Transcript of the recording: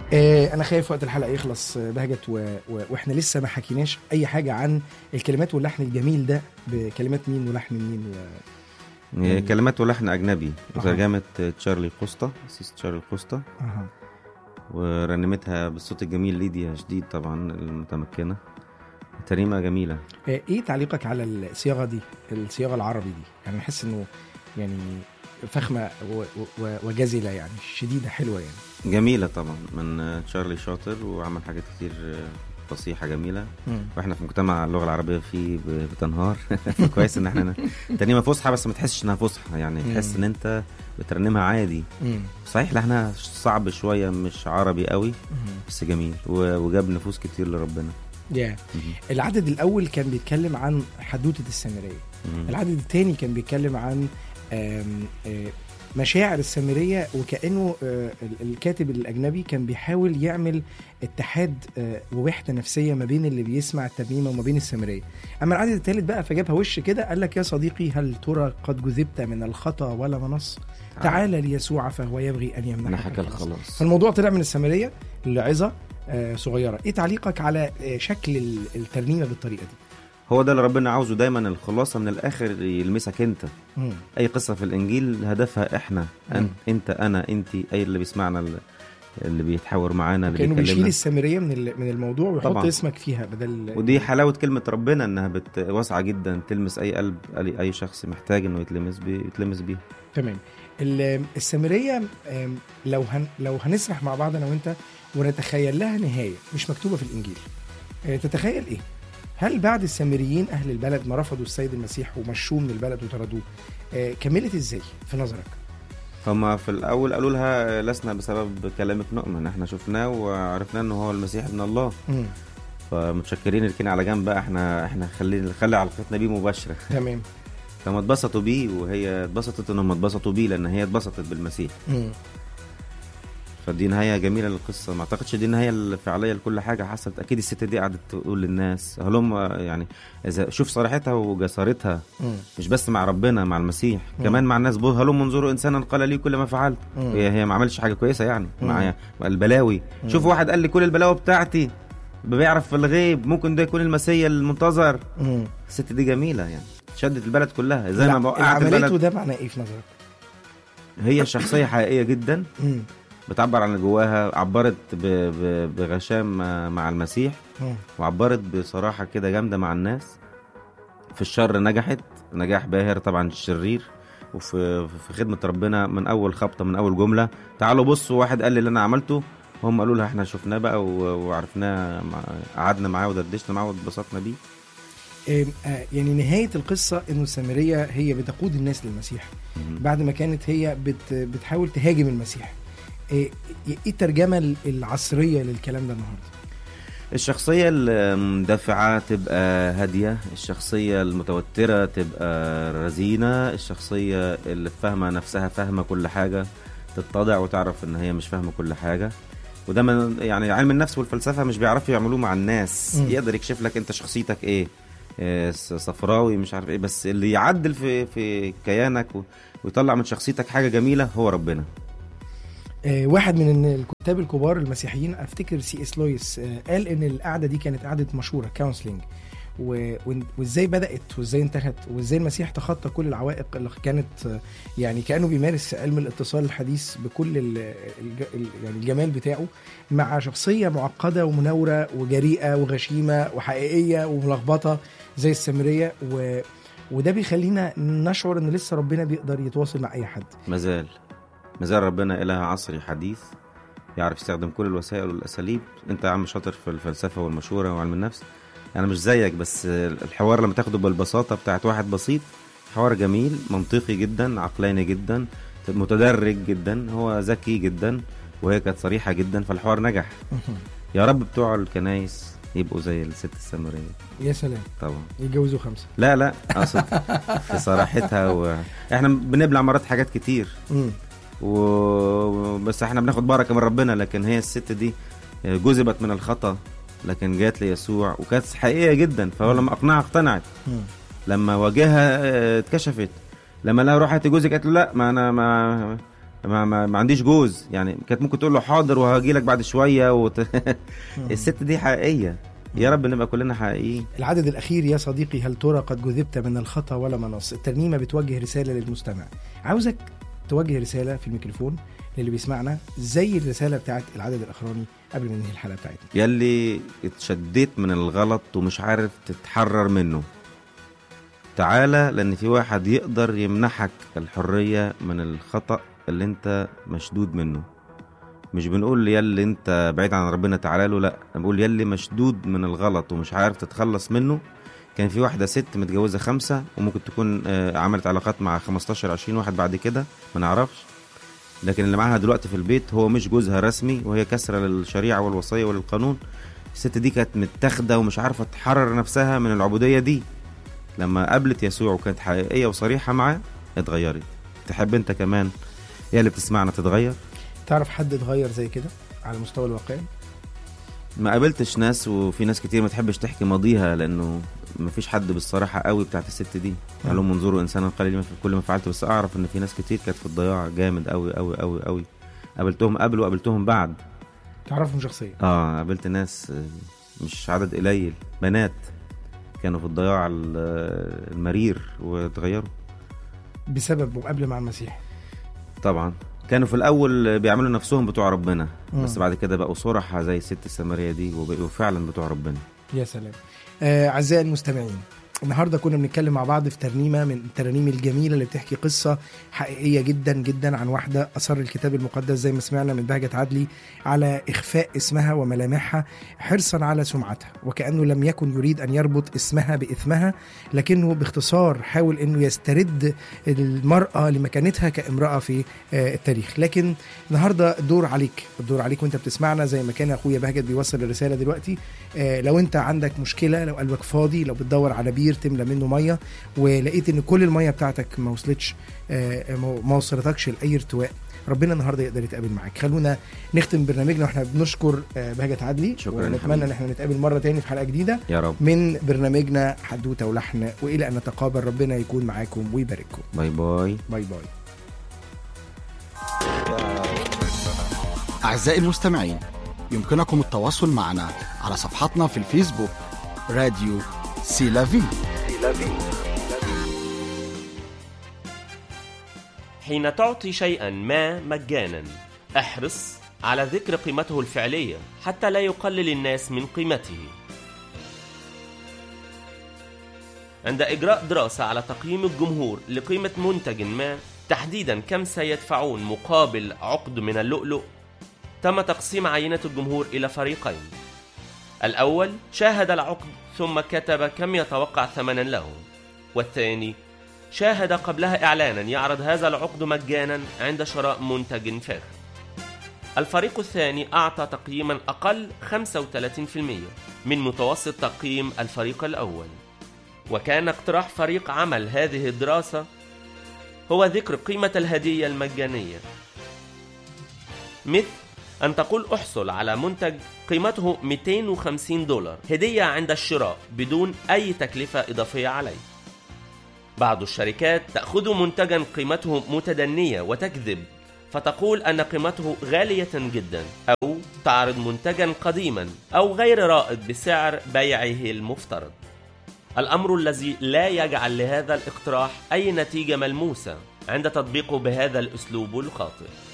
آه انا خايف وقت الحلقه يخلص آه، بهجت و... و... واحنا لسه ما حكيناش اي حاجه عن الكلمات واللحن الجميل ده بكلمات مين ولحن مين و... هي كلمات ولحن اجنبي أها. ترجمه تشارلي كوستا سيس تشارلي كوستا أها. ورنمتها بالصوت الجميل ليديا جديد طبعا المتمكنه ترنيمه جميله آه ايه تعليقك على الصياغه دي الصياغه العربي دي يعني بحس انه يعني فخمه و... و... وجزله يعني شديده حلوه يعني جميله طبعا من تشارلي شاطر وعمل حاجات كتير فصيحه جميله مم. واحنا في مجتمع اللغه العربيه فيه ب- بتنهار كويس ان احنا ترنيمه فصحى بس ما تحسش انها فصحى يعني مم. تحس ان انت بترنمها عادي مم. صحيح لحنها صعب شويه مش عربي قوي مم. بس جميل و- وجاب نفوس كتير لربنا يا مهم. العدد الاول كان بيتكلم عن حدوته السامريه مهم. العدد الثاني كان بيتكلم عن آم، آه، مشاعر السامريه وكانه آه، ال- الكاتب الاجنبي كان بيحاول يعمل اتحاد آه، ووحده نفسيه ما بين اللي بيسمع الترنيمه وما بين السامريه اما العدد الثالث بقى فجابها وش كده قال لك يا صديقي هل ترى قد جذبت من الخطا ولا منص تعال ليسوع فهو يبغي ان يمنحك نحك الخلاص. الخلاص فالموضوع طلع من السامريه لعظه آه، صغيره ايه تعليقك على آه، شكل ال- الترنيمه بالطريقه دي هو ده اللي ربنا عاوزه دايما الخلاصه من الاخر يلمسك انت مم. اي قصه في الانجيل هدفها احنا مم. أن انت انا انت اي اللي بيسمعنا اللي- اللي بيتحاور معانا اللي كانه بيشيل بيكلمنا السامريه من ال- من الموضوع ويحط طبعاً. اسمك فيها بدل ودي حلاوه كلمه ربنا انها بت... واسعه جدا تلمس اي قلب اي أي شخص محتاج انه يتلمس بيه يتلمس بيها تمام ال- السامريه آم، لو هن لو هنسرح مع بعض انا وانت ونتخيل لها نهايه مش مكتوبه في الانجيل آه، تتخيل ايه؟ هل بعد السامريين اهل البلد ما رفضوا السيد المسيح ومشوه من البلد وطردوه آه، كملت ازاي في نظرك؟ هما في الاول قالوا لها لسنا بسبب كلامك نؤمن احنا شفناه وعرفنا انه هو المسيح ابن الله مم. فمتشكرين اركني على جنب بقى احنا احنا خلي خلي علاقتنا بيه مباشره تمام فما اتبسطوا بيه وهي اتبسطت انهم اتبسطوا بيه لان هي اتبسطت بالمسيح مم. فدي نهايه جميله للقصه ما اعتقدش دي النهايه الفعليه لكل حاجه حصلت اكيد الست دي قعدت تقول للناس هلم يعني اذا شوف صراحتها وجسارتها مم. مش بس مع ربنا مع المسيح مم. كمان مع الناس بقول هلم انظروا انسانا قال لي كل ما فعلت مم. هي هي ما عملتش حاجه كويسه يعني مم. مع مع البلاوي مم. شوف واحد قال لي كل البلاوي بتاعتي بيعرف في الغيب ممكن ده يكون المسيا المنتظر مم. الست دي جميله يعني شدت البلد كلها زي لا، ما اللي وقعت عملته البلد ده معناه ايه في نظرك؟ هي شخصيه حقيقيه جدا مم. بتعبر عن اللي جواها عبرت ب... ب... بغشام مع المسيح مم. وعبرت بصراحة كده جامدة مع الناس في الشر نجحت نجاح باهر طبعا الشرير وفي في خدمة ربنا من أول خبطة من أول جملة تعالوا بصوا واحد قال لي اللي أنا عملته هم قالوا لها احنا شفناه بقى و- وعرفناه مع- قعدنا معاه ودردشنا معاه واتبسطنا بيه آم، آه، يعني نهايه القصه انه السامريه هي بتقود الناس للمسيح مهم. بعد ما كانت هي بت بتحاول تهاجم المسيح ايه إيه الترجمه العصريه للكلام ده النهارده الشخصية المندفعة تبقى هادية الشخصية المتوترة تبقى رزينة الشخصية اللي فاهمة نفسها فاهمة كل حاجة تتضع وتعرف ان هي مش فاهمة كل حاجة وده من يعني علم النفس والفلسفة مش بيعرفوا يعملوه مع الناس مم. يقدر يكشف لك انت شخصيتك ايه إيه، ص- صفراوي مش عارف ايه بس اللي يعدل في في كيانك و- ويطلع من شخصيتك حاجة جميلة هو ربنا آه، واحد من الكتاب الكبار المسيحيين افتكر سي اس لويس آه، قال ان القعده دي كانت قعده مشوره كونسلنج وازاي بدات وازاي انتهت وازاي المسيح تخطى كل العوائق اللي كانت آه، يعني كانه بيمارس علم الاتصال الحديث بكل ال الج ال- يعني الجمال بتاعه مع شخصيه معقده ومنوره وجريئه وغشيمه وحقيقيه وملخبطه زي السامريه و وده بيخلينا نشعر ان لسه ربنا بيقدر يتواصل مع اي حد مازال مازال ربنا إله عصري حديث يعرف يستخدم كل الوسائل والأساليب أنت يا عم شاطر في الفلسفة والمشورة وعلم النفس أنا مش زيك بس الحوار لما تاخده بالبساطة بتاعت واحد بسيط حوار جميل منطقي جدا عقلاني جدا متدرج جدا هو ذكي جدا وهي كانت صريحة جدا فالحوار نجح يا رب بتوع الكنايس يبقوا زي الست السامرية يا سلام طبعا يتجوزوا خمسه لا لا اقصد في صراحتها و... احنا بنبلع مرات حاجات كتير مم. و... بس احنا بناخد بركه من ربنا لكن هي الست دي جذبت من الخطا لكن جات ليسوع وكانت حقيقيه جدا فهو لما اقنعها اقتنعت مم. لما واجهها اه، اتكشفت لما لها روح هاتي جوزك قالت له لا ما انا ما ما, ما, ما عنديش جوز يعني كانت ممكن تقول له حاضر وهاجي لك بعد شويه وت... الست دي حقيقيه يا رب نبقى كلنا حقيقيين العدد الأخير يا صديقي هل ترى قد جذبت من الخطأ ولا منص الترنيمة بتوجه رسالة للمستمع عاوزك توجه رسالة في الميكروفون للي بيسمعنا زي الرسالة بتاعت العدد الأخراني قبل ما ننهي الحلقة بتاعتنا يلي اتشديت من الغلط ومش عارف تتحرر منه تعالى لان في واحد يقدر يمنحك الحرية من الخطأ اللي انت مشدود منه مش بنقول يلي انت بعيد عن ربنا تعالى له لا انا بقول يلي مشدود من الغلط ومش عارف تتخلص منه كان في واحدة ست متجوزة خمسة وممكن تكون آه، عملت علاقات مع 15 20 واحد بعد كده ما نعرفش لكن اللي معاها دلوقتي في البيت هو مش جوزها رسمي وهي كسرة للشريعة والوصية وللقانون الست دي كانت متاخدة ومش عارفة تحرر نفسها من العبودية دي لما قابلت يسوع وكانت حقيقية وصريحة معاه اتغيرت تحب انت كمان يا اللي بتسمعنا تتغير تعرف حد اتغير زي كده على المستوى الواقعي ما قابلتش ناس وفي ناس كتير ما تحبش تحكي ماضيها لانه ما فيش حد بالصراحه قوي بتاعت الست دي قال لهم انظروا انسانا قليلا في كل ما فعلت بس اعرف ان في ناس كتير كانت في الضياع جامد قوي قوي قوي قوي قابلتهم قبل وقابلتهم بعد تعرفهم شخصيا اه قابلت ناس آه، مش عدد قليل بنات كانوا في الضياع ال- آه، المرير واتغيروا بسبب مقابلة مع المسيح طبعا كانوا في الاول بيعملوا نفسهم بتوع ربنا مم. بس بعد كده بقوا صرحة زي الست السامريه دي وبقوا فعلا بتوع ربنا يا سلام آه، أعزائي المستمعين النهارده كنا بنتكلم مع بعض في ترنيمه من الترانيم الجميله اللي بتحكي قصه حقيقيه جدا جدا عن واحده اصر الكتاب المقدس زي ما سمعنا من بهجه عدلي على اخفاء اسمها وملامحها حرصا على سمعتها وكانه لم يكن يريد ان يربط اسمها باثمها لكنه باختصار حاول انه يسترد المراه لمكانتها كامراه في آه، التاريخ لكن النهارده الدور عليك الدور عليك وانت بتسمعنا زي ما كان اخويا بهجت بيوصل الرساله دلوقتي آه، لو انت عندك مشكله لو قلبك فاضي لو بتدور على بير تملى منه ميه ولقيت ان كل الميه بتاعتك ما وصلتش آه، ما ما وصلتكش لاي ارتواء ربنا النهارده يقدر يتقابل معاك خلونا نختم برنامجنا واحنا بنشكر آه، بهجت عدلي شكراً يا ونتمنى حبيبي. ان احنا نتقابل مره تاني في حلقه جديده يا رب من برنامجنا حدوته ولحن والى ان نتقابل ربنا يكون معاكم ويبارككم باي باي باي باي أعزائي المستمعين يمكنكم التواصل معنا على صفحتنا في الفيسبوك راديو سيلافي حين تعطي شيئا ما مجانا احرص على ذكر قيمته الفعليه حتى لا يقلل الناس من قيمته عند اجراء دراسه على تقييم الجمهور لقيمه منتج ما تحديدا كم سيدفعون مقابل عقد من اللؤلؤ تم تقسيم عينه الجمهور الى فريقين الاول شاهد العقد ثم كتب كم يتوقع ثمنا له والثاني شاهد قبلها إعلانا يعرض هذا العقد مجانا عند شراء منتج فاخر الفريق الثاني أعطى تقييما أقل 35% من متوسط تقييم الفريق الأول وكان اقتراح فريق عمل هذه الدراسة هو ذكر قيمة الهدية المجانية مثل أن تقول أحصل على منتج قيمته 250 دولار هدية عند الشراء بدون أي تكلفة إضافية عليه بعض الشركات تأخذ منتجا قيمته متدنية وتكذب فتقول أن قيمته غالية جدا أو تعرض منتجا قديما أو غير رائد بسعر بيعه المفترض الأمر الذي لا يجعل لهذا الاقتراح أي نتيجة ملموسة عند تطبيقه بهذا الأسلوب الخاطئ